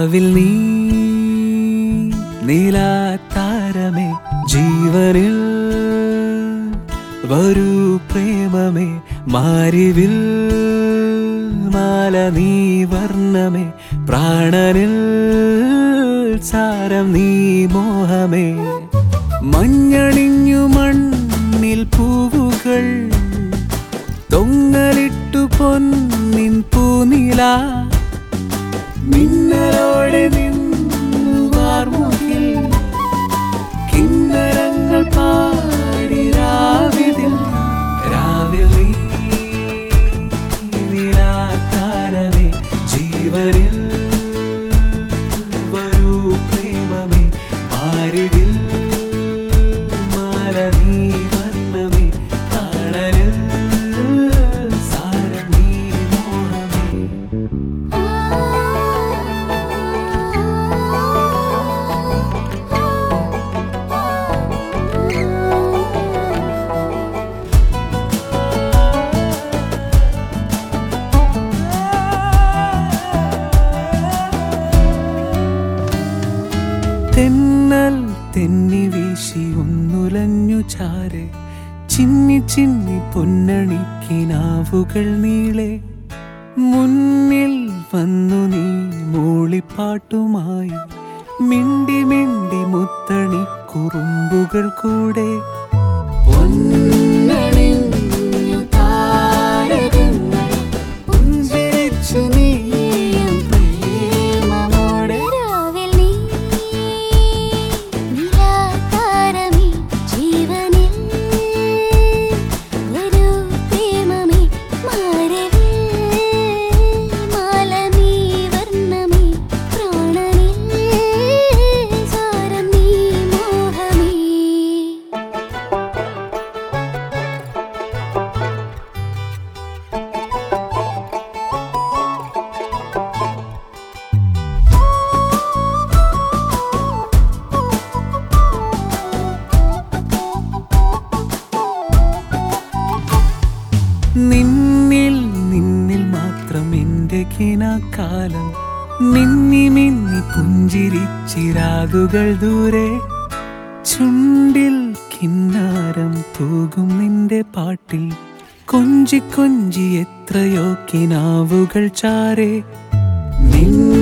രാവിൽ നീ നീലാത്താരമേ ജീവനിൽ വരൂ പ്രേമമേ മാരിവിൽ മാല നീ വർണ്ണമേ പ്രാണനിൽ സാരം നീ മോഹമേ മഞ്ഞണിഞ്ഞു മണ്ണിൽ പൂവുകൾ തൊങ്ങലിട്ടു പൊന്നിൻ പൂനില മിന്നലോടെ നിന്നു വാർമുകിൽ കിന്നരങ്ങൾ പാടി രാവിതിൽ രാവിൽ നീ നിലാത്താരമേ ജീവനിൽ വരൂ പ്രേമമേ ആരിവിൽ മാല നീ വർണ്ണമേ കാണലിൽ സാരം നീ മോഹമേ തെന്നൽ തെന്നി വീശി ഒന്നുലഞ്ഞു ചാരെ ചിന്നി ചിന്നി പൊന്നണിക്കിനാവുകൾ നീളെ മുന്നിൽ വന്നു നീ മൂളിപ്പാട്ടുമായി മിണ്ടി മിണ്ടി മുത്തണി കുറുമ്പുകൾ കൂടെ പൊന്നണിഞ്ഞു താരകങ്ങൾ പുഞ്ചിരിച്ചു നീയും പ്രേമമോടെ രാവിൽ നീ നിലാതാരമേ ജീവനിൽ വരൂ പ്രേമമേ മാരവിൽ മാല നീ വർണ്ണമേ പ്രാണനിൽ സാരം നീ മോഹമേ നിന്നിൽ നിന്നിൽ മാത്രം എൻ്റെ കിനാക്കാലം മിന്നി മിന്നി പുഞ്ചിരിച്ചിരാകുകൾ ദൂരെ ചുണ്ടിൽ കിന്നാരം തൂകും നിന്റെ പാട്ടിൽ കൊഞ്ചി കൊഞ്ചി എത്രയോ കിനാവുകൾ ചാരെ നിൻ